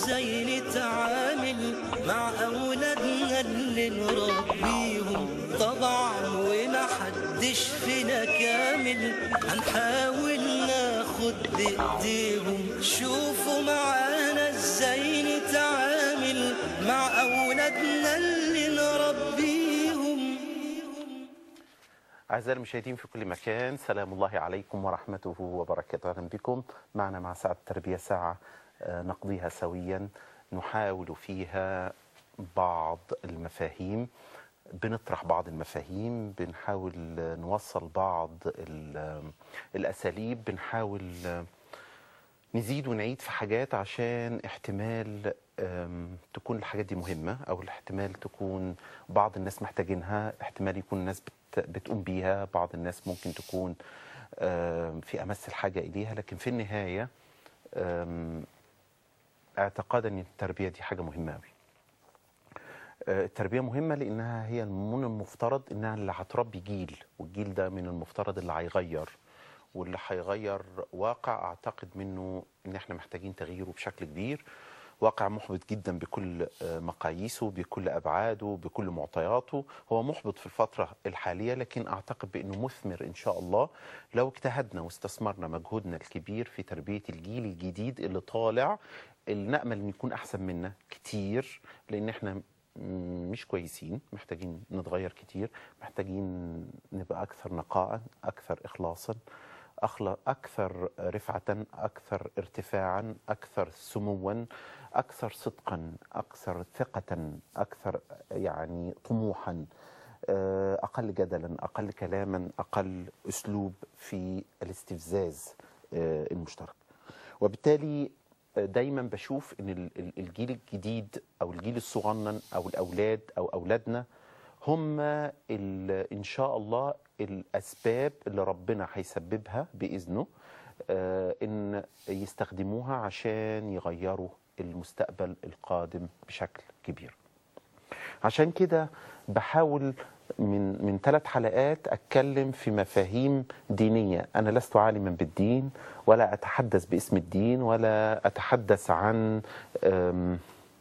ازاي نتعامل مع اولادنا اللي نربيهم طبعا ومحدش فينا كامل هنحاول ناخد بايديهم شوفوا معانا ازاي نتعامل مع اولادنا اللي نربيهم أعزائي المشاهدين في كل مكان سلام الله عليكم ورحمته وبركاته أهلا بكم معنا مع ساعة التربية ساعة آه، نقضيها سويا نحاول فيها بعض المفاهيم بنطرح بعض المفاهيم بنحاول آه، نوصل بعض ال- آه، الأساليب بنحاول آه، نزيد ونعيد في حاجات عشان احتمال آم، تكون الحاجات دي مهمة أو الاحتمال تكون بعض الناس محتاجينها احتمال يكون الناس بت بتقوم بيها بعض الناس ممكن تكون آم، في أمس الحاجة إليها لكن في النهاية آم، اعتقادا أن التربية دي حاجة مهمة أوي آه، التربية مهمة لأنها هي من المفترض إنها اللي هتربي جيل والجيل ده من المفترض اللي هيغير واللي هيغير واقع أعتقد منه إن إحنا محتاجين تغييره بشكل كبير واقع محبط جدا بكل آه، مقاييسه بكل أبعاده بكل معطياته هو محبط في الفترة الحالية لكن أعتقد بأنه مثمر إن شاء الله لو اجتهدنا واستثمرنا مجهودنا الكبير في تربية الجيل الجديد اللي طالع اللي نأمل إن يكون أحسن منا كتير لأن إحنا م- مش كويسين محتاجين نتغير كتير محتاجين نبقى أكثر نقاء أكثر إخلاصا أخلا- أكثر رفعة أكثر ارتفاعا أكثر سموا أكثر صدقا أكثر ثقة أكثر يعني طموحا آه، أقل جدلا أقل كلاما أقل أسلوب في الاستفزاز آه، المشترك وبالتالي دايما بشوف ان ال- ال- الجيل الجديد او الجيل الصغنن او الاولاد او اولادنا هم ال- ان شاء الله الاسباب اللي ربنا هيسببها باذنه آه، ان يستخدموها عشان يغيروا المستقبل القادم بشكل كبير عشان كده بحاول من من ثلاث حلقات اتكلم في مفاهيم دينيه انا لست عالما بالدين ولا اتحدث باسم الدين ولا اتحدث عن أم،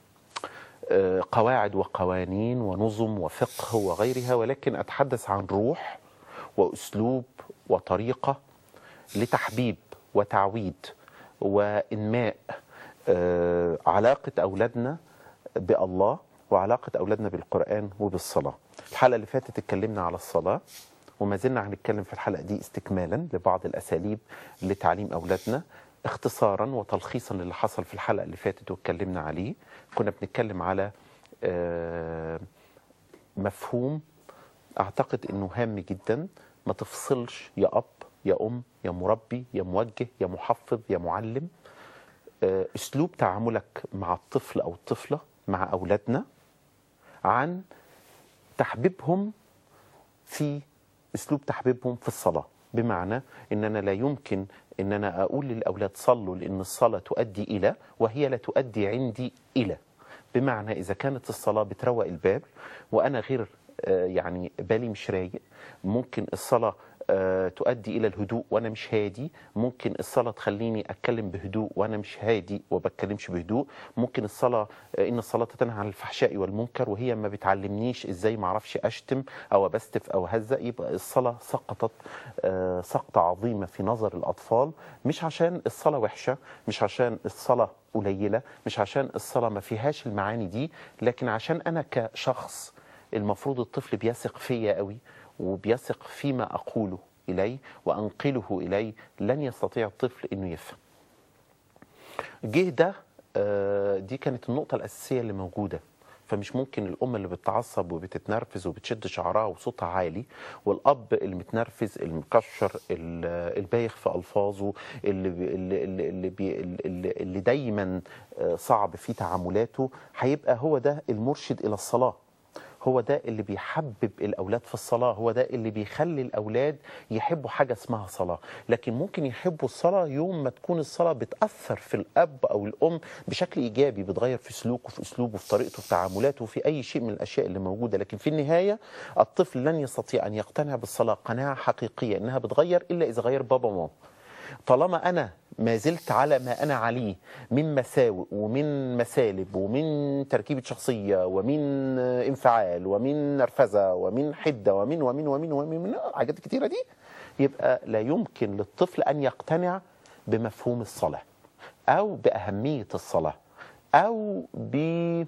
آه، قواعد وقوانين ونظم وفقه وغيرها ولكن اتحدث عن روح واسلوب وطريقه لتحبيب وتعويد وانماء آه، علاقه اولادنا بالله وعلاقه اولادنا بالقران وبالصلاه. الحلقه اللي فاتت اتكلمنا على الصلاه وما زلنا هنتكلم في الحلقه دي استكمالا لبعض الاساليب لتعليم اولادنا اختصارا وتلخيصا للي حصل في الحلقه اللي فاتت واتكلمنا عليه كنا بنتكلم على آه، مفهوم اعتقد انه هام جدا ما تفصلش يا اب يا ام يا مربي يا موجه يا محفظ يا معلم آه، اسلوب تعاملك مع الطفل او الطفله مع اولادنا عن تحبيبهم في اسلوب تحبيبهم في الصلاه بمعنى ان انا لا يمكن ان انا اقول للاولاد صلوا لان الصلاه تؤدي الى وهي لا تؤدي عندي الى بمعنى اذا كانت الصلاه بتروق البال وانا غير آه، يعني بالي مش رايق ممكن الصلاه آه، تؤدي الى الهدوء وانا مش هادي ممكن الصلاه تخليني اتكلم بهدوء وانا مش هادي وبتكلمش بهدوء ممكن الصلاه آه، ان الصلاه تنهى عن الفحشاء والمنكر وهي ما بتعلمنيش ازاي ما اعرفش اشتم او ابستف او اهزأ يبقى الصلاه سقطت آه، سقطه عظيمه في نظر الاطفال مش عشان الصلاه وحشه مش عشان الصلاه قليله مش عشان الصلاه ما فيهاش المعاني دي لكن عشان انا كشخص المفروض الطفل بيثق فيا قوي وبيثق فيما اقوله اليه وانقله اليه لن يستطيع الطفل انه يفهم جه ده آه، دي كانت النقطة الأساسية اللي موجودة فمش ممكن الأم اللي بتتعصب وبتتنرفز وبتشد شعرها وصوتها عالي والأب المتنرفز المكشر ال- البايخ في ألفاظه اللي بي- اللي اللي اللي, بي اللي, اللي دايما آه، صعب في تعاملاته هيبقى هو ده المرشد إلى الصلاة هو ده اللي بيحبب الاولاد في الصلاه هو ده اللي بيخلي الاولاد يحبوا حاجه اسمها صلاه لكن ممكن يحبوا الصلاه يوم ما تكون الصلاه بتاثر في الاب او الام بشكل ايجابي بتغير في سلوكه في اسلوبه في طريقته في تعاملاته في اي شيء من الاشياء اللي موجوده لكن في النهايه الطفل لن يستطيع ان يقتنع بالصلاه قناعه حقيقيه انها بتغير الا اذا غير بابا وماما طالما انا ما زلت على ما انا عليه من مساوئ ومن مسالب ومن تركيبه شخصيه ومن انفعال ومن نرفزه ومن حده ومن ومن ومن ومن من حاجات كتيره دي يبقى لا يمكن للطفل ان يقتنع بمفهوم الصلاه او باهميه الصلاه او ب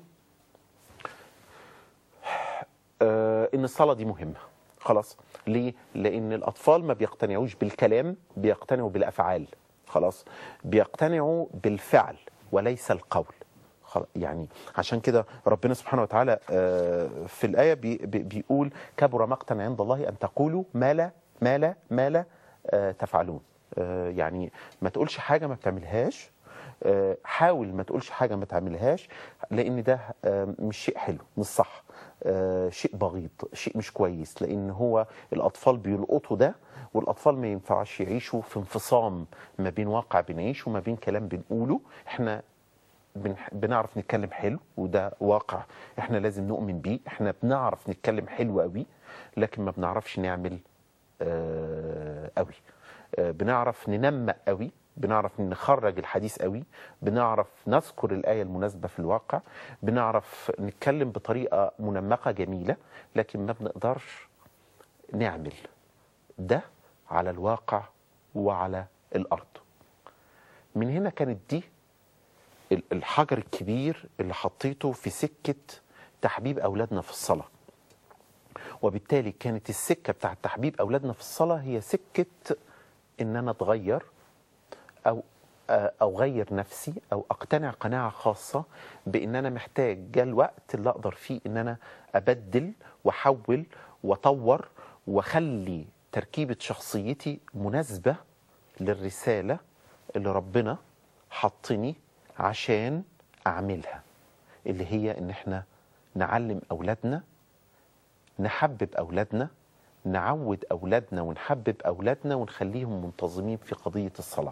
آه، ان الصلاه دي مهمه خلاص ليه لان الاطفال ما بيقتنعوش بالكلام بيقتنعوا بالافعال خلاص بيقتنعوا بالفعل وليس القول خل- يعني عشان كده ربنا سبحانه وتعالى آه، في الايه بي بي- بيقول كبر مقتا عند الله ان تقولوا ما لا ما لا ما لا آه، تفعلون آه، يعني ما تقولش حاجه ما بتعملهاش آه، حاول ما تقولش حاجه ما تعملهاش لان ده آه، مش شيء حلو مش صح آه، شيء بغيض شيء مش كويس لان هو الاطفال بيلقطوا ده والاطفال ما ينفعش يعيشوا في انفصام ما بين واقع بنعيشه وما بين كلام بنقوله احنا بنح- بنعرف نتكلم حلو وده واقع احنا لازم نؤمن بيه احنا بنعرف نتكلم حلو قوي لكن ما بنعرفش نعمل آه، قوي آه، بنعرف ننمق قوي بنعرف نخرج الحديث قوي بنعرف نذكر الآية المناسبة في الواقع بنعرف نتكلم بطريقة منمقة جميلة لكن ما بنقدرش نعمل ده على الواقع وعلى الأرض من هنا كانت دي ال- الحجر الكبير اللي حطيته في سكة تحبيب أولادنا في الصلاة وبالتالي كانت السكة بتاعت تحبيب أولادنا في الصلاة هي سكة إن أنا أتغير أو آه، أو غير نفسي أو أقتنع قناعة خاصة بإن أنا محتاج جاء الوقت اللي أقدر فيه إن أنا أبدل وأحول وأطور وأخلي تركيبة شخصيتي مناسبة للرسالة اللي ربنا حطني عشان أعملها اللي هي إن إحنا نعلم أولادنا نحبب أولادنا نعود أولادنا ونحبب أولادنا ونخليهم منتظمين في قضية الصلاة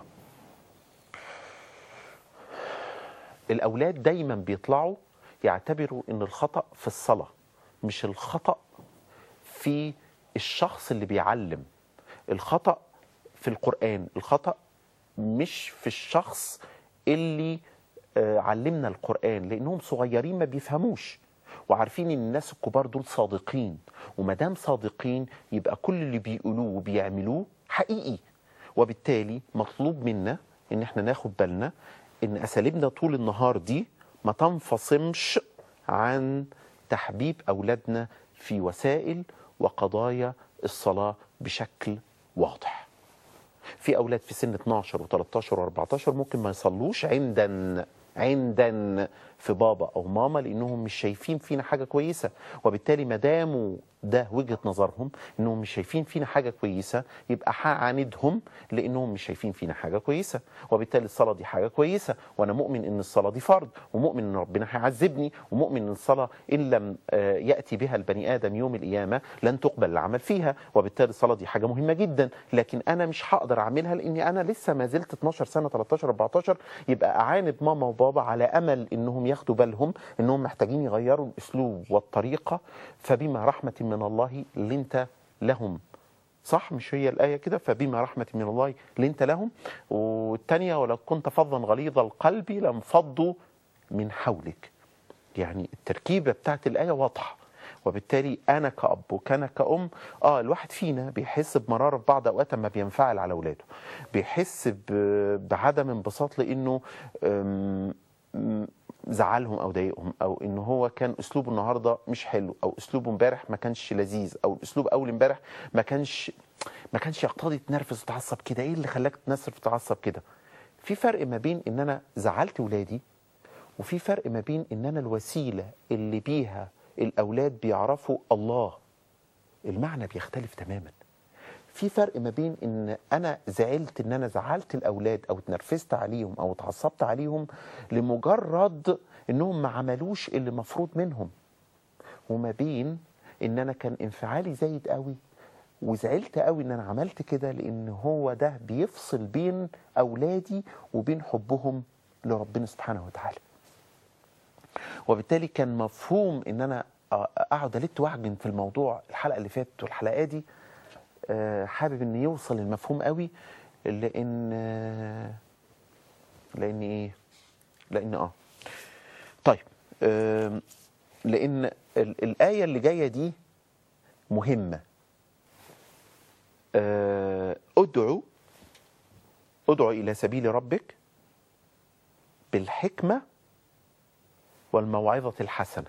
الأولاد دايما بيطلعوا يعتبروا أن الخطأ في الصلاة مش الخطأ في الشخص اللي بيعلم الخطأ في القرآن الخطأ مش في الشخص اللي آه، علمنا القرآن لأنهم صغيرين ما بيفهموش وعارفين ان الناس الكبار دول صادقين وما دام صادقين يبقى كل اللي بيقولوه وبيعملوه حقيقي وبالتالي مطلوب منا ان احنا ناخد بالنا ان اساليبنا طول النهار دي ما تنفصمش عن تحبيب اولادنا في وسائل وقضايا الصلاه بشكل واضح. في اولاد في سن 12 و13 و14 ممكن ما يصلوش عندن عندن في بابا او ماما لانهم مش شايفين فينا حاجه كويسه وبالتالي ما داموا ده وجهه نظرهم انهم مش شايفين فينا حاجه كويسه يبقى هعاندهم لانهم مش شايفين فينا حاجه كويسه وبالتالي الصلاه دي حاجه كويسه وانا مؤمن ان الصلاه دي فرض ومؤمن ان ربنا هيعذبني ومؤمن ان الصلاه ان لم آه، ياتي بها البني ادم يوم القيامه لن تقبل العمل فيها وبالتالي الصلاه دي حاجه مهمه جدا لكن انا مش هقدر اعملها لاني انا لسه ما زلت 12 سنه 13 14 يبقى اعاند ماما وبابا على امل انهم ياخدوا بالهم انهم محتاجين يغيروا الاسلوب والطريقه فبما رحمه من الله لنت لهم صح مش هي الآية كده فبما رحمة من الله لنت لهم والتانية ولو كنت فظا غليظ القلب لانفضوا من حولك يعني التركيبة بتاعت الآية واضحة وبالتالي أنا كأب وكان كأم آه الواحد فينا بيحس بمرارة في بعض أوقات ما بينفعل على أولاده بيحس ب- بعدم انبساط لأنه أم، أم، زعلهم او ضايقهم او ان هو كان اسلوبه النهارده مش حلو او اسلوبه امبارح ما كانش لذيذ او اسلوب اول امبارح ما كانش ما كانش يقتضي تنرفز وتعصب كده ايه اللي خلاك تنرفز وتعصب كده في فرق ما بين ان انا زعلت ولادي وفي فرق ما بين ان انا الوسيله اللي بيها الاولاد بيعرفوا الله المعنى بيختلف تماما في فرق ما بين ان انا زعلت ان انا زعلت الاولاد او اتنرفزت عليهم او اتعصبت عليهم لمجرد انهم ما عملوش اللي مفروض منهم وما بين ان انا كان انفعالي زايد قوي وزعلت قوي ان انا عملت كده لان هو ده بيفصل بين اولادي وبين حبهم لربنا سبحانه وتعالى وبالتالي كان مفهوم ان انا اقعد الت واعجن في الموضوع الحلقه اللي فاتت والحلقه دي آه، حابب ان يوصل المفهوم قوي لان آه، لان ايه لان اه طيب آم، لان ال- الايه اللي جايه دي مهمه آه، ادعو ادعو الى سبيل ربك بالحكمه والموعظه الحسنه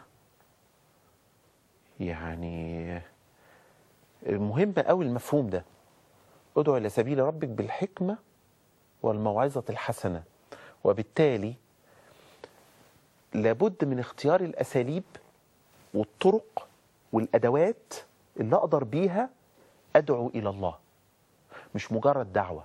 يعني مهم قوي المفهوم ده ادعو الى سبيل ربك بالحكمه والموعظه الحسنه وبالتالي لابد من اختيار الاساليب والطرق والادوات اللي اقدر بيها ادعو الى الله مش مجرد دعوه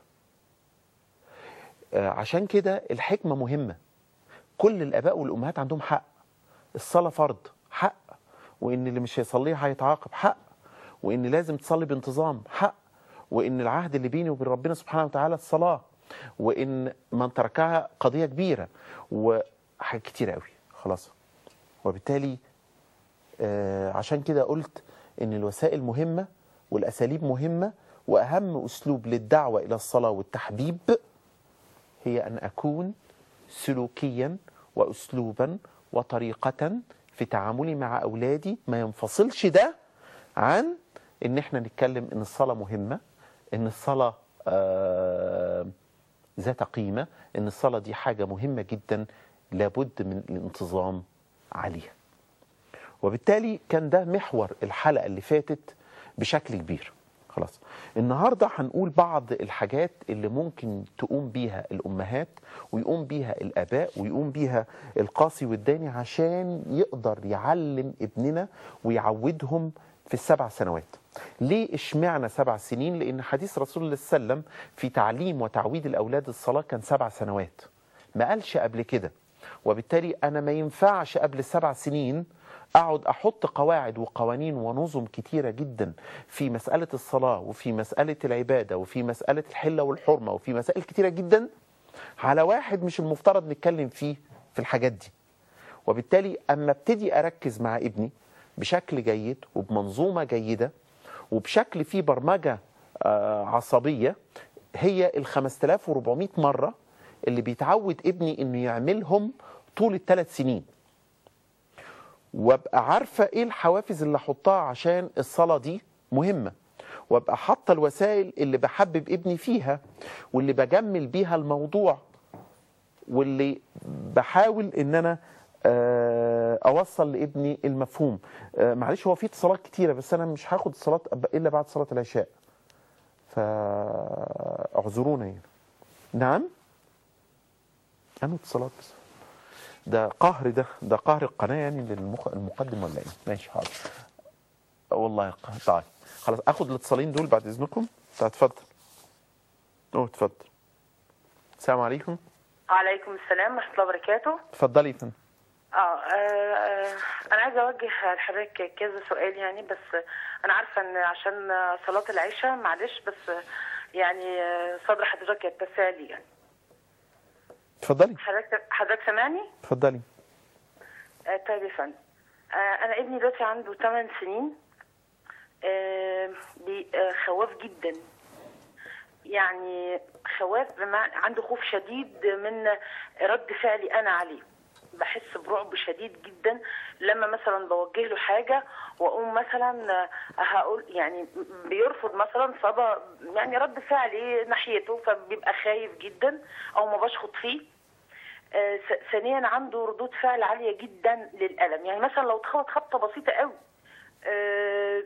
آه، عشان كده الحكمه مهمه كل الاباء والامهات عندهم حق الصلاه فرض حق وان اللي مش هيصليها هيتعاقب حق وان لازم تصلي بانتظام حق وان العهد اللي بيني وبين ربنا سبحانه وتعالى الصلاه وان من تركها قضيه كبيره وحاجات كتير قوي خلاص وبالتالي آه، عشان كده قلت ان الوسائل مهمه والاساليب مهمه واهم اسلوب للدعوه الى الصلاه والتحبيب هي ان اكون سلوكيا واسلوبا وطريقه في تعاملي مع اولادي ما ينفصلش ده عن ان احنا نتكلم ان الصلاه مهمه ان الصلاه آه ذات قيمه ان الصلاه دي حاجه مهمه جدا لابد من الانتظام عليها وبالتالي كان ده محور الحلقه اللي فاتت بشكل كبير خلاص النهارده هنقول بعض الحاجات اللي ممكن تقوم بيها الامهات ويقوم بيها الاباء ويقوم بيها القاسي والداني عشان يقدر يعلم ابننا ويعودهم في السبع سنوات ليه اشمعنى سبع سنين لان حديث رسول الله صلى الله عليه وسلم في تعليم وتعويد الاولاد الصلاه كان سبع سنوات ما قالش قبل كده وبالتالي انا ما ينفعش قبل السبع سنين اقعد احط قواعد وقوانين ونظم كتيره جدا في مساله الصلاه وفي مساله العباده وفي مساله الحله والحرمه وفي مسائل كتيره جدا على واحد مش المفترض نتكلم فيه في الحاجات دي وبالتالي اما ابتدي اركز مع ابني بشكل جيد وبمنظومه جيده وبشكل فيه برمجه آه، عصبيه هي ال 5400 مره اللي بيتعود ابني انه يعملهم طول الثلاث سنين وابقى عارفه ايه الحوافز اللي احطها عشان الصلاه دي مهمه وابقى حاطه الوسائل اللي بحبب ابني فيها واللي بجمل بيها الموضوع واللي بحاول ان انا آه، اوصل لابني المفهوم آه، معلش هو في اتصالات كتيره بس انا مش هاخد اتصالات الا بعد صلاه العشاء فاعذرونا يعني نعم انا اتصالات بس ده قهر ده ده قهر القناه يعني للمخ... المقدم ولا ايه ماشي حاضر والله ق- طيب خلاص اخد الاتصالين دول بعد اذنكم طيب اتفضل اوه اتفضل السلام عليكم وعليكم السلام ورحمة الله وبركاته اتفضلي يا فندم اه آه، آه، انا عايزه اوجه لحضرتك كذا سؤال يعني بس انا عارفه ان عشان صلاه العشاء معلش بس يعني آه، صدر حضرتك يتسع لي يعني اتفضلي حضرتك حضرتك سامعني؟ اتفضلي آه، طيب يا فندم آه، انا ابني دلوقتي عنده 8 سنين آه، بي- آه، خواف جدا يعني خواف بمعنى عنده خوف شديد من رد فعلي انا عليه بحس برعب شديد جدا لما مثلا بوجه له حاجه واقوم مثلا آه، هقول يعني بيرفض مثلا صدى يعني رد فعلي ناحيته فبيبقى خايف جدا او ما بشخط فيه آه، ث- ثانيا عنده ردود فعل عاليه جدا للالم يعني مثلا لو اتخبط خبطه بسيطه قوي آه،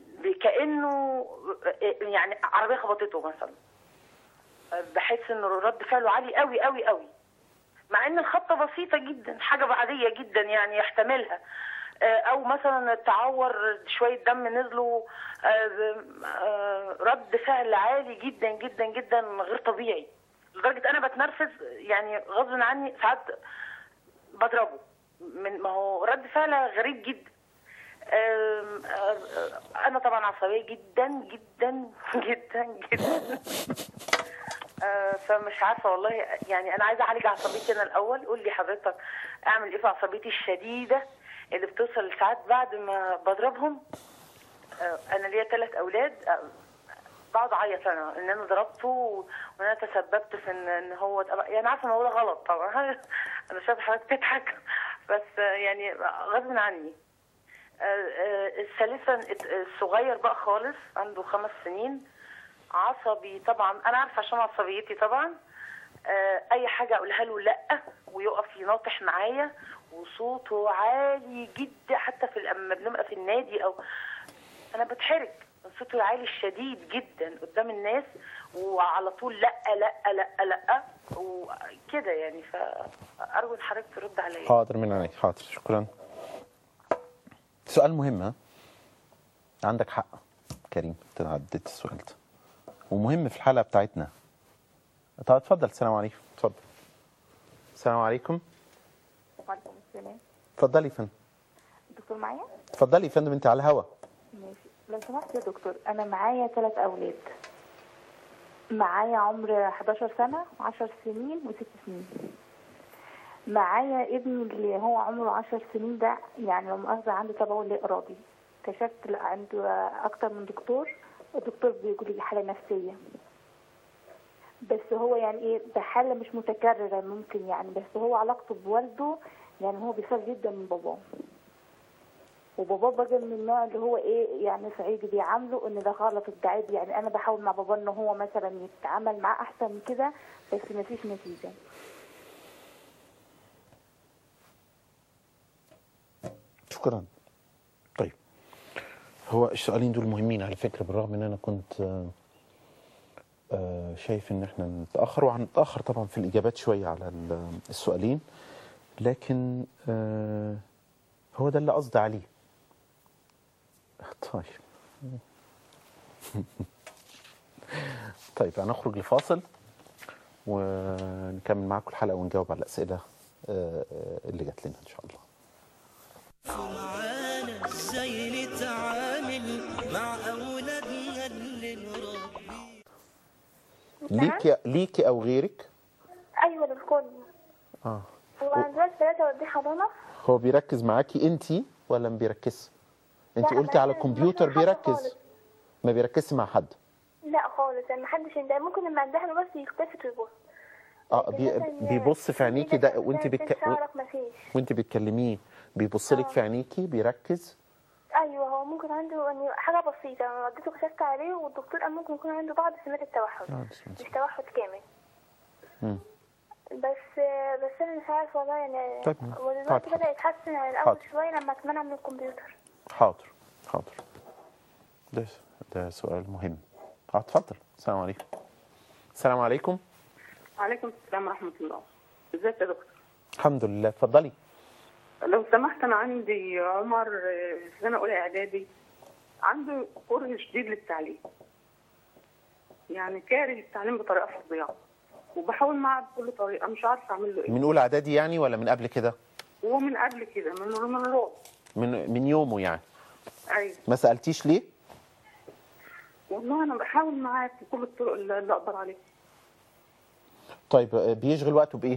كانه آه، يعني عربيه خبطته مثلا آه، بحس ان رد فعله عالي قوي قوي قوي مع ان الخبطه بسيطه جدا حاجه عاديه جدا يعني يحتملها آه، او مثلا تعور شويه دم نزلوا آه، آه، رد فعل عالي جدا جدا جدا غير طبيعي لدرجه انا بتنرفز يعني غصب عني ساعات بضربه من ما هو رد فعل غريب جدا آم، آه، انا طبعا عصبيه جدا جدا جدا جدا آه، فمش عارفه والله يعني انا عايزه اعالج عصبيتي انا الاول قول لي حضرتك اعمل ايه في عصبيتي الشديده اللي بتوصل ساعات بعد ما بضربهم آه، انا ليا ثلاث اولاد آه، بقعد اعيط انا ان انا ضربته و- وان انا تسببت في ان ان هو اتقبل- يعني عارفه الموضوع ده غلط طبعا انا شايفه حضرتك تضحك بس آه، يعني غصب عني آه، آه، ثالثا الت- الصغير بقى خالص عنده خمس سنين عصبي طبعا انا عارفه عشان عصبيتي طبعا آه، اي حاجه اقولها له لا ويقف يناطح معايا وصوته عالي جدا حتى في لما بنبقى في النادي او انا بتحرج من صوته العالي الشديد جدا قدام الناس وعلى طول لا لا لا لا وكده يعني فارجو ان حضرتك ترد عليا حاضر من عينيك حاضر شكرا سؤال مهم ها عندك حق كريم انت عديت السؤال ده ومهم في الحلقه بتاعتنا طب اتفضل السلام عليكم اتفضل السلام عليكم وعليكم السلام اتفضلي يا فندم دكتور معايا اتفضلي يا فندم انت على الهوا ماشي لو سمحت يا دكتور انا معايا ثلاث اولاد معايا عمر 11 سنه 10 سنين وست سنين معايا ابني اللي هو عمره 10 سنين ده يعني لو مؤاخذة عنده تبول لا ارادي اكتشفت لا عنده اكتر من دكتور الدكتور بيقول لي حاله نفسيه بس هو يعني ايه ده حاله مش متكرره ممكن يعني بس هو علاقته بوالده يعني هو بيخاف جدا من باباه وباباه بقى من النوع اللي هو ايه يعني صعيدي بيعامله ان ده غلط ده عيب يعني انا بحاول مع بابا ان هو مثلا يتعامل معاه احسن من كده بس مفيش نتيجه شكرا طيب هو السؤالين دول مهمين على فكره بالرغم ان انا كنت آه، آه، شايف ان احنا نتاخر وهنتاخر طبعا في الاجابات شويه على ال- السؤالين لكن آه، هو ده اللي قصدي عليه طيب طيب هنخرج لفاصل ونكمل معاكم الحلقه ونجاوب على الاسئله آه، آه، اللي جات لنا ان شاء الله معانا ازاي نتعامل مع اولادنا اللي نربي ليكي ليكي او غيرك ايوه للكل اه هو انا دلوقتي ثلاثة ودي حضانة هو بيركز معاكي انت ولا ما بيركزش انت لا، قلتي على أنا الكمبيوتر مش مع حد بيركز خالص. ما بيركزش مع حد لا خالص يعني محدش يندهر ممكن لما اندهله بس يختفي ويبص اه لكن بي مثلاً بيبص في عينيكي ده وانت بك... بك... شعرك مفيش وانت بتكلميه بيبص لك آه. في عينيكي بيركز ايوه هو ممكن عنده يعني حاجة بسيطة انا وديته كشفت عليه والدكتور قال ممكن يكون عنده بعض سمات التوحد آه، بسم الله. مش توحد كامل مم. بس بس انا مش عارفه والله يعني طيب. ودلوقتي حاضر. بدأ يتحسن عن الاول حاضر. شوية لما اتمنع من الكمبيوتر حاضر حاضر ده ده سؤال مهم اه اتفضل السلام عليكم السلام عليكم عليكم السلام ورحمة الله ازيك يا دكتور الحمد لله اتفضلي لو سمحت انا عندي عمر آه، في سنة أولى إعدادي عنده كره شديد للتعليم يعني كاره التعليم بطريقة فظيعة وبحاول معاه بكل طريقة مش عارفة أعمل له إيه من اولى اعدادي يعني ولا من قبل كده وهو من قبل كده من من الروض من من يومه يعني أيوة ما سالتيش ليه والله أنا بحاول معاه بكل الطرق اللي اللي أقدر عليها طيب آه، بيشغل وقته بايه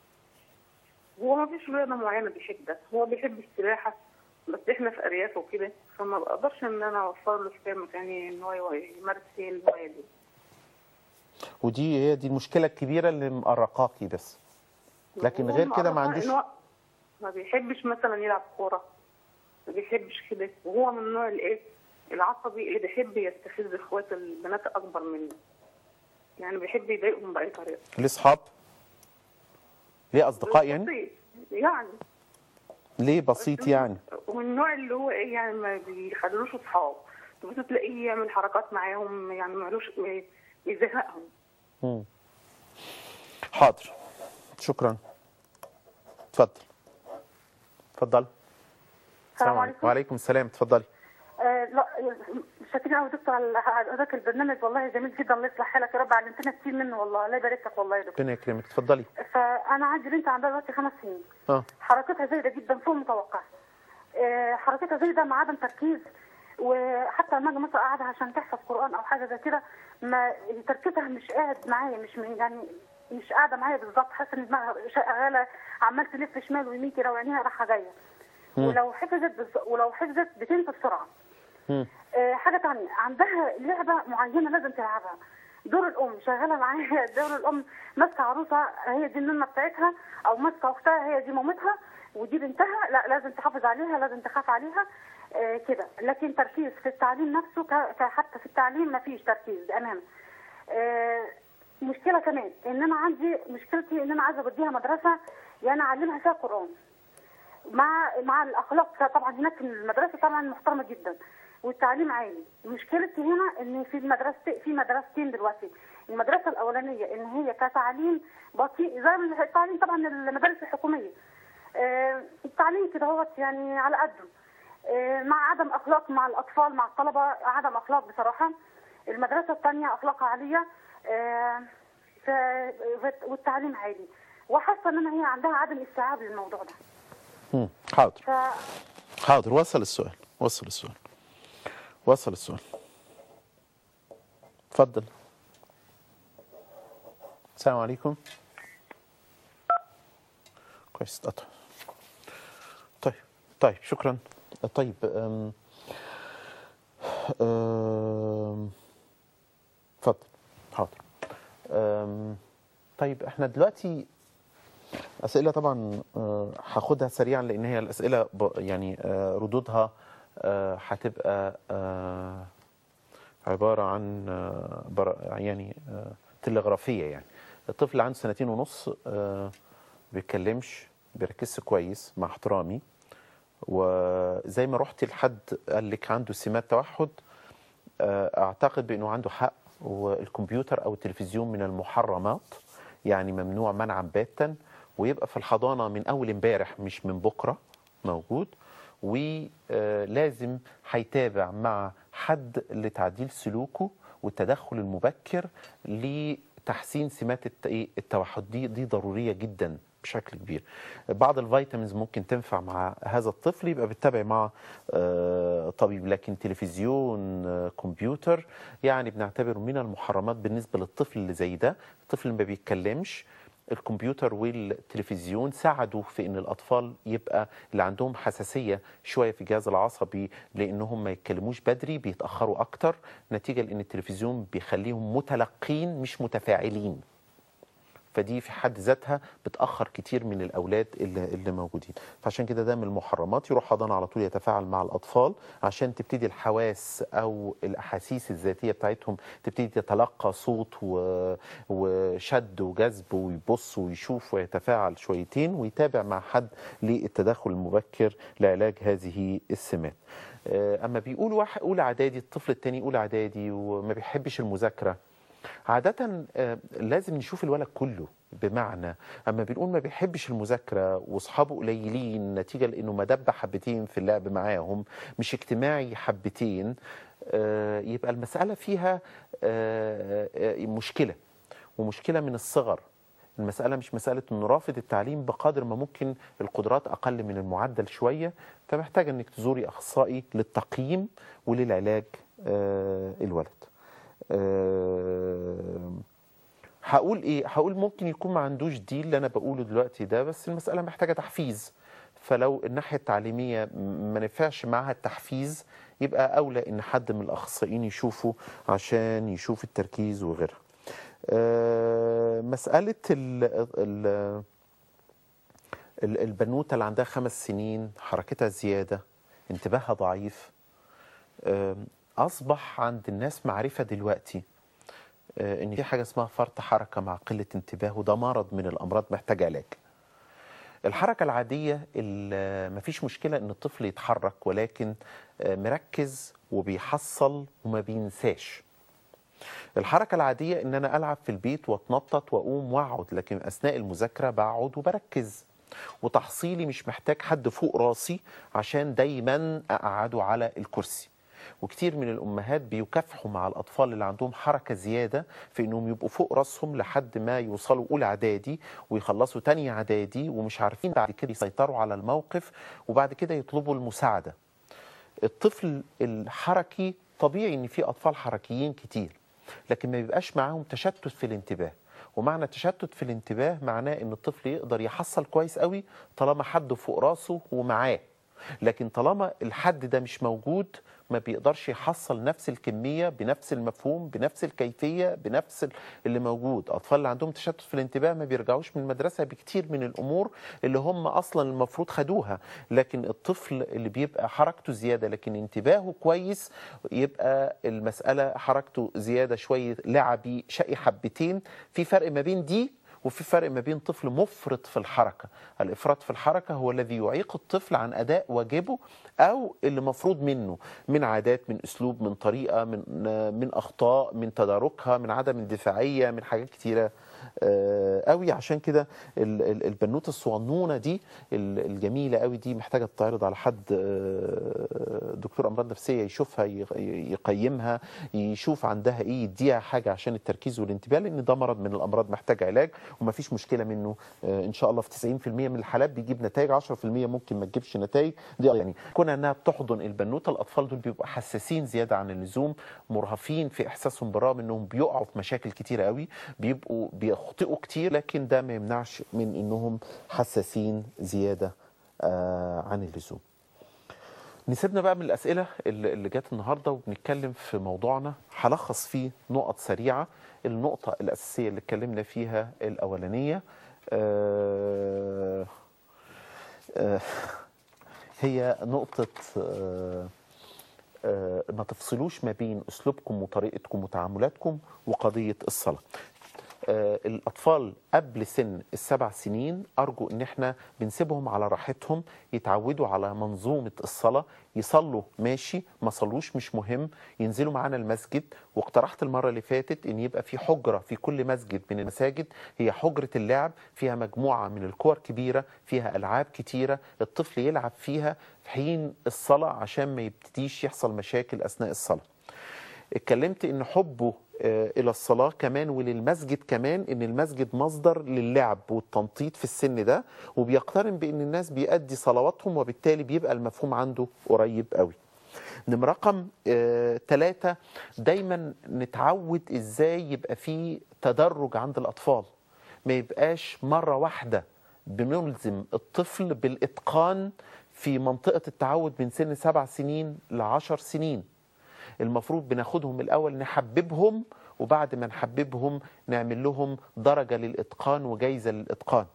هو ما فيش رياضة معينة بيحبها هو بيحب السباحة بس احنا في أرياف وكده فما بقدرش إن أنا أوفر له في مكان إن هو يمارس فيه الهواية دي ودي هي دي المشكله الكبيره اللي مقرقاكي بس لكن هو غير كده ما مقرفة عندوش إن هو ما بيحبش مثلا يلعب كورة ما بيحبش كده وهو من النوع الايه العصبي اللي بيحب يستفز اخوات البنات اكبر منه يعني بيحب يضايقهم باي طريقه ليه اصحاب ليه اصدقاء يعني بسيط. يعني ليه بسيط يعني ومن النوع اللي هو ايه يعني ما بيخلوش اصحاب تبص تلاقيه يعمل حركات معاهم يعني معلوش يزهقهم مم. حاضر شكرا اتفضل اتفضل السلام عليكم. وعليكم السلام اتفضلي آه لا شاكرين قوي دكتور على على هذاك البرنامج والله جميل جدا الله يصلح حالك يا رب علمتنا كتير منه والله الله يبارك لك والله يا دكتور ربنا يكرمك اتفضلي فانا عندي بنت عندها دلوقتي خمس سنين اه حركتها زايده جدا فوق المتوقع آه حركتها زايده مع عدم تركيز وحتى لما اجي مثلا اقعدها عشان تحفظ قران او حاجه زي كده ما تركيزها مش قاعد معايا مش من يعني مش قاعده معايا بالظبط حاسه ان دماغها شغاله عمال تلف شمال ويمين كده وعينيها رايحه جايه مم. ولو حفظت بز... ولو حفظت بتنسى بسرعه مم. آه، حاجه تانية عندها لعبه معينه لازم تلعبها دور الام شغاله معاها دور الام ماسكه عروسه هي دي النونه بتاعتها او ماسكه اختها هي دي مامتها ودي بنتها لا لازم تحافظ عليها لازم تخاف عليها آه، كده لكن تركيز في التعليم نفسه ك- ك- حتى في التعليم ما فيش تركيز بامانه آه، مشكله كمان ان انا عندي مشكلتي ان انا عايزه اوديها مدرسه يعني اعلمها فيها قران مع مع الاخلاق طبعا هناك في المدرسه طبعا محترمه جدا والتعليم عالي مشكلتي هنا ان في المدرسه في مدرستين دلوقتي المدرسه الاولانيه ان هي كتعليم بطيء زي ما التعليم طبعا المدارس الحكوميه آه، التعليم كده هو يعني على قده آه، مع عدم اخلاق مع الاطفال مع الطلبه عدم اخلاق بصراحه المدرسه الثانيه اخلاقها عاليه آه، ف- والتعليم عالي وحاسه ان أنا هي عندها عدم استيعاب للموضوع ده مم. حاضر ف حاضر وصل السؤال وصل السؤال وصل السؤال اتفضل السلام عليكم كويس اتقطع طيب طيب شكرا طيب أم أم اتفضل حاضر أم طيب احنا دلوقتي أسئلة طبعا آه، هاخدها سريعا لأن هي الأسئلة ب- يعني آه، ردودها آه، هتبقى آه، عبارة عن آه، بر- يعني آه، تلغرافية يعني الطفل عنده سنتين ونص آه، بيتكلمش بيركزش كويس مع احترامي وزي ما رحت لحد قال لك عنده سمات توحد آه، اعتقد بانه عنده حق والكمبيوتر او التلفزيون من المحرمات يعني ممنوع منعا باتا ويبقى في الحضانه من اول امبارح مش من بكره موجود ولازم هيتابع مع حد لتعديل سلوكه والتدخل المبكر لتحسين سمات الت- إيه التوحد دي دي ضروريه جدا بشكل كبير بعض الفيتامينز ممكن تنفع مع هذا الطفل يبقى بتتابع مع آه، طبيب لكن تلفزيون آه، كمبيوتر يعني بنعتبره من المحرمات بالنسبه للطفل اللي زي ده الطفل اللي ما بيتكلمش الكمبيوتر والتلفزيون ساعدوا في ان الاطفال يبقى اللي عندهم حساسيه شويه في الجهاز العصبي لانهم ما يتكلموش بدري بيتاخروا اكتر نتيجه لان التلفزيون بيخليهم متلقين مش متفاعلين فدي في حد ذاتها بتاخر كتير من الاولاد اللي, اللي موجودين فعشان كده ده من المحرمات يروح حضانه على طول يتفاعل مع الاطفال عشان تبتدي الحواس او الاحاسيس الذاتيه بتاعتهم تبتدي تتلقى صوت و... وشد وجذب ويبص ويشوف ويتفاعل شويتين ويتابع مع حد للتدخل المبكر لعلاج هذه السمات آه، اما بيقولوا واحد اولى اعدادي الطفل التاني اولى اعدادي وما بيحبش المذاكره عادة آه، لازم نشوف الولد كله بمعنى اما بنقول ما بيحبش المذاكره واصحابه قليلين نتيجه لانه مدب حبتين في اللعب معاهم مش اجتماعي حبتين آه، يبقى المساله فيها آه، آه، مشكله ومشكله من الصغر المسألة مش مسألة انه رافض التعليم بقدر ما ممكن القدرات أقل من المعدل شوية فمحتاجة انك تزوري أخصائي للتقييم وللعلاج آه، الولد. آه، هقول ايه هقول ممكن يكون ما عندوش دي اللي انا بقوله دلوقتي ده بس المساله محتاجه تحفيز فلو الناحيه التعليميه م- ما نفعش معاها التحفيز يبقى اولى ان حد من الاخصائيين يشوفه عشان يشوف التركيز وغيرها آه، مساله ال ال ال- البنوته اللي عندها خمس سنين حركتها زياده انتباهها ضعيف آم، اصبح عند الناس معرفه دلوقتي آه، ان في حاجه اسمها فرط حركه مع قله انتباه وده مرض من الامراض محتاج علاج الحركه العاديه اللي مفيش مشكله ان الطفل يتحرك ولكن آه، مركز وبيحصل وما بينساش الحركه العاديه ان انا العب في البيت واتنطط واقوم واقعد لكن اثناء المذاكره بقعد وبركز وتحصيلي مش محتاج حد فوق راسي عشان دايما اقعده على الكرسي وكتير من الامهات بيكافحوا مع الاطفال اللي عندهم حركه زياده في انهم يبقوا فوق راسهم لحد ما يوصلوا اولى اعدادي ويخلصوا تانية اعدادي ومش عارفين بعد كده يسيطروا على الموقف وبعد كده يطلبوا المساعده الطفل الحركي طبيعي ان في اطفال حركيين كتير لكن ما بيبقاش معاهم تشتت في الانتباه ومعنى التشتت في الانتباه معناه ان الطفل يقدر يحصل كويس قوي طالما حد فوق راسه ومعاه لكن طالما الحد ده مش موجود ما بيقدرش يحصل نفس الكمية بنفس المفهوم بنفس الكيفية بنفس ال- اللي موجود أطفال اللي عندهم تشتت في الانتباه ما بيرجعوش من المدرسة بكتير من الأمور اللي هم أصلا المفروض خدوها لكن الطفل اللي بيبقى حركته زيادة لكن انتباهه كويس يبقى المسألة حركته زيادة شوية لعبي شقي حبتين في فرق ما بين دي وفي فرق ما بين طفل مفرط في الحركة الإفراط في الحركة هو الذي يعيق الطفل عن أداء واجبه أو اللي مفروض منه من عادات من أسلوب من طريقة من من أخطاء من تداركها من عدم اندفاعية من حاجات كتيرة آه، قوي عشان كده ال- ال- البنوته الصغنونه دي ال- الجميله قوي دي محتاجه تتعرض على حد آه، دكتور امراض نفسيه يشوفها ي- يقيمها يشوف عندها ايه يديها حاجه عشان التركيز والانتباه لان ده مرض من الامراض محتاج علاج ومفيش مشكله منه آه، ان شاء الله في 90% من الحالات بيجيب نتائج 10% ممكن ما تجيبش نتائج دي يعني كون انها بتحضن البنوته الاطفال دول بيبقوا حساسين زياده عن اللزوم مرهفين في احساسهم بالرغم انهم بيقعوا في مشاكل كتيره قوي بيبقوا بيخطئوا كتير لكن ده ما يمنعش من انهم حساسين زياده آه عن اللزوم نسيبنا بقى من الأسئلة اللي اللي جت النهاردة وبنتكلم في موضوعنا هلخص فيه نقط سريعة النقطة الأساسية اللي اتكلمنا فيها الأولانية آه آه هي نقطة آه آه ما تفصلوش ما بين أسلوبكم وطريقتكم وتعاملاتكم وقضية الصلاة آه، الأطفال قبل سن السبع سنين أرجو إن إحنا بنسيبهم على راحتهم يتعودوا على منظومة الصلاة يصلوا ماشي ما صلوش مش مهم ينزلوا معانا المسجد واقترحت المرة اللي فاتت إن يبقى في حجرة في كل مسجد من المساجد هي حجرة اللعب فيها مجموعة من الكور كبيرة فيها ألعاب كتيرة الطفل يلعب فيها في حين الصلاة عشان ما يبتديش يحصل مشاكل أثناء الصلاة اتكلمت ان حبه آه، الى الصلاه كمان وللمسجد كمان ان المسجد مصدر للعب والتنطيط في السن ده وبيقترن بان الناس بيأدي صلواتهم وبالتالي بيبقى المفهوم عنده قريب قوي نمرة رقم ثلاثة دايما نتعود ازاي يبقى في تدرج عند الأطفال ما يبقاش مرة واحدة بنلزم الطفل بالإتقان في منطقة التعود من سن سبع سنين لعشر سنين المفروض بناخدهم الأول نحببهم وبعد ما نحببهم نعمل لهم درجة للإتقان وجايزة للإتقان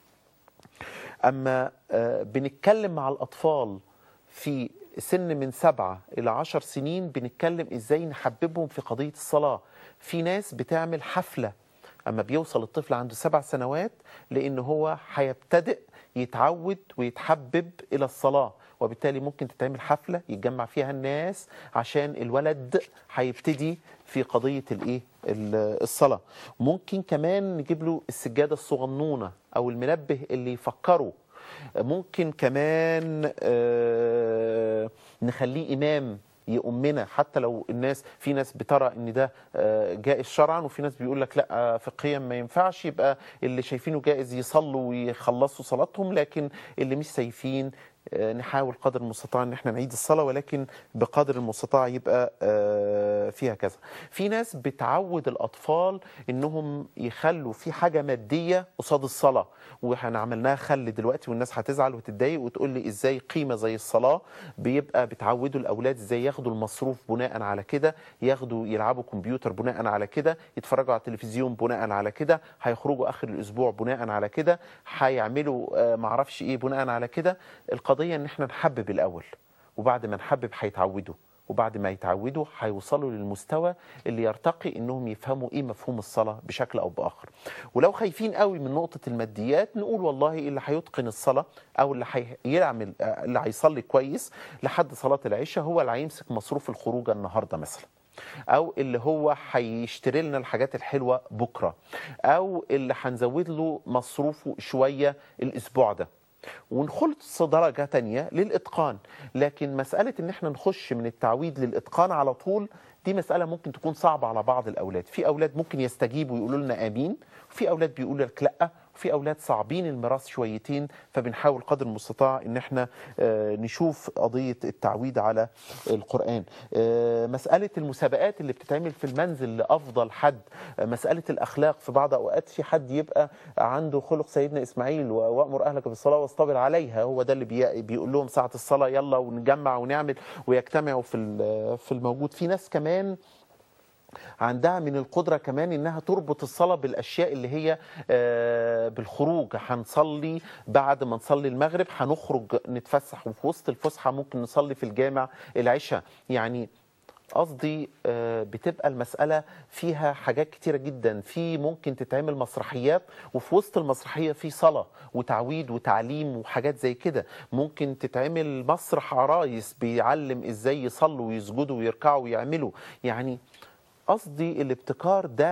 أما آه، بنتكلم مع الأطفال في سن من سبعة إلى عشر سنين بنتكلم إزاي نحببهم في قضية الصلاة في ناس بتعمل حفلة أما بيوصل الطفل عنده سبع سنوات لأن هو هيبتدئ يتعود ويتحبب إلى الصلاة وبالتالي ممكن تتعمل حفلة يتجمع فيها الناس عشان الولد هيبتدي في قضية الايه ال- الصلاة ممكن كمان نجيب له السجادة الصغنونة أو المنبه اللي يفكره ممكن كمان آه، نخليه إمام يؤمنا حتى لو الناس في ناس بترى ان ده آه، جائز شرعا وفي ناس بيقول لك لا آه، فقهيا ما ينفعش يبقى اللي شايفينه جائز يصلوا ويخلصوا صلاتهم لكن اللي مش شايفين آه، نحاول قدر المستطاع ان احنا نعيد الصلاه ولكن بقدر المستطاع يبقى آه، فيها كذا. في ناس بتعود الاطفال انهم يخلوا في حاجه ماديه قصاد الصلاه واحنا عملناها خل دلوقتي والناس هتزعل وتتضايق وتقول لي ازاي قيمه زي الصلاه بيبقى بتعودوا الاولاد ازاي ياخدوا المصروف بناء على كده ياخدوا يلعبوا كمبيوتر بناء على كده يتفرجوا على التلفزيون بناء على كده هيخرجوا اخر الاسبوع بناء على كده هيعملوا آه، معرفش ايه بناء على كده القضيه ان احنا نحبب الاول وبعد ما نحبب هيتعودوا وبعد ما يتعودوا هيوصلوا للمستوى اللي يرتقي انهم يفهموا ايه مفهوم الصلاه بشكل او باخر ولو خايفين قوي من نقطه الماديات نقول والله اللي هيتقن الصلاه او اللي هيعمل اللي هيصلي كويس لحد صلاه العشاء هو اللي هيمسك مصروف الخروجه النهارده مثلا او اللي هو هيشتري لنا الحاجات الحلوه بكره او اللي هنزود له مصروفه شويه الاسبوع ده ونخلص درجة تانية للإتقان لكن مسألة إن احنا نخش من التعويد للإتقان على طول دي مسألة ممكن تكون صعبة على بعض الأولاد في أولاد ممكن يستجيبوا ويقولوا لنا آمين وفي أولاد بيقولوا لك لأ في اولاد صعبين الميراث شويتين فبنحاول قدر المستطاع ان احنا آه، نشوف قضيه التعويد على القران آه، مساله المسابقات اللي بتتعمل في المنزل لافضل حد آه، مساله الاخلاق في بعض اوقات في حد يبقى عنده خلق سيدنا اسماعيل و- وامر اهلك بالصلاه واصطبر عليها هو ده اللي بي- بيقول لهم ساعه الصلاه يلا ونجمع ونعمل ويجتمعوا في ال- في الموجود في ناس كمان عندها من القدرة كمان إنها تربط الصلاة بالأشياء اللي هي آه، بالخروج هنصلي بعد ما نصلي المغرب هنخرج نتفسح وفي وسط الفسحة ممكن نصلي في الجامع العشاء يعني قصدي آه، بتبقى المسألة فيها حاجات كتيرة جدا في ممكن تتعمل مسرحيات وفي وسط المسرحية في صلاة وتعويد وتعليم وحاجات زي كده ممكن تتعمل مسرح عرايس بيعلم ازاي يصلوا ويسجدوا ويركعوا ويعملوا يعني قصدي الابتكار ده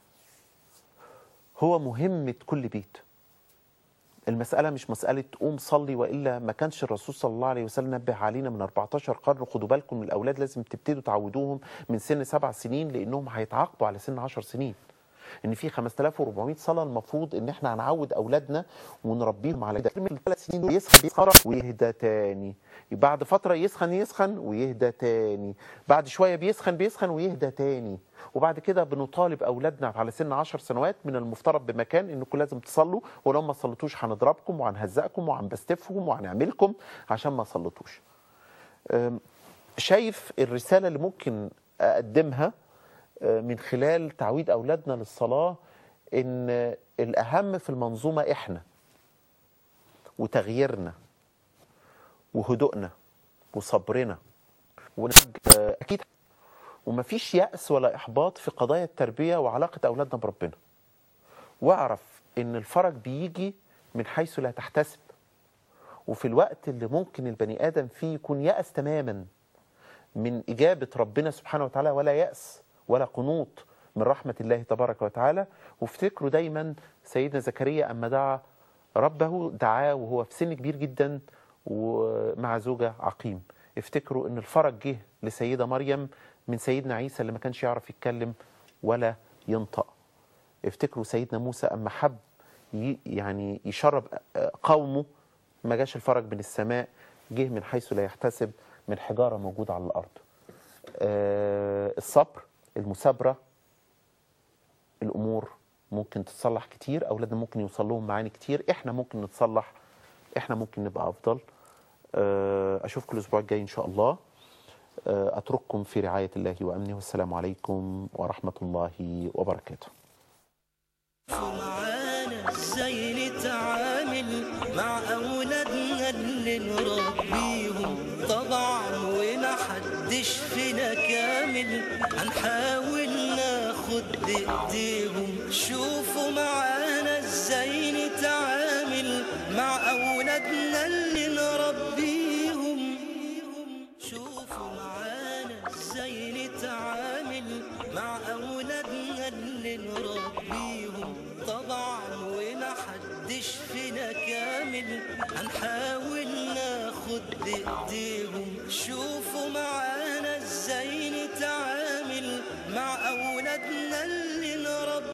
هو مهمة كل بيت المسألة مش مسألة قوم صلي وإلا ما كانش الرسول صلى الله عليه وسلم نبه علينا من 14 قرن خدوا بالكم من الأولاد لازم تبتدوا تعودوهم من سن سبع سنين لأنهم هيتعاقبوا على سن 10 سنين ان في 5400 صلاه المفروض ان احنا هنعود اولادنا ونربيهم على كده من الثلاث سنين دول يسخن يسخن ويهدى تاني بعد فتره يسخن يسخن ويهدى تاني بعد شويه بيسخن بيسخن ويهدى تاني وبعد كده بنطالب اولادنا على سن 10 سنوات من المفترض بمكان انكم لازم تصلوا ولو ما صليتوش هنضربكم وهنهزقكم وهنبستفكم وهنعملكم عشان ما صليتوش أم، شايف الرساله اللي ممكن اقدمها من خلال تعويد أولادنا للصلاة إن الأهم في المنظومة إحنا وتغييرنا وهدوءنا وصبرنا ونج أكيد ومفيش يأس ولا إحباط في قضايا التربية وعلاقة أولادنا بربنا واعرف إن الفرج بيجي من حيث لا تحتسب وفي الوقت اللي ممكن البني آدم فيه يكون يأس تماما من إجابة ربنا سبحانه وتعالى ولا يأس ولا قنوط من رحمة الله تبارك وتعالى وافتكروا دايما سيدنا زكريا أما دعا ربه دعاه وهو في سن كبير جدا ومع زوجة عقيم افتكروا ان الفرج جه لسيدة مريم من سيدنا عيسى اللي ما كانش يعرف يتكلم ولا ينطق افتكروا سيدنا موسى أما حب ي- يعني يشرب قومه ما جاش الفرج من السماء جه من حيث لا يحتسب من حجارة موجودة على الأرض آه، الصبر المثابرة الأمور ممكن تتصلح كتير أولادنا ممكن يوصل لهم معاني كتير إحنا ممكن نتصلح إحنا ممكن نبقى أفضل آه، أشوفكم الأسبوع الجاي إن شاء الله آه، أترككم في رعاية الله وأمنه والسلام عليكم ورحمة الله وبركاته معانا ازاي نتعامل مع اولادنا اللي نربيهم طبعا ومحدش فينا كامل هنحاول ناخد بايديهم شوفوا معانا ازاي نتعامل مع اولادنا اللي نربيهم شوفوا معانا ازاي نتعامل مع اولادنا اللي نربيهم طبعا ومحدش فينا كامل هنحاول ناخد بايديهم شوفوا معانا ازاي نتعامل مع اولادنا اللي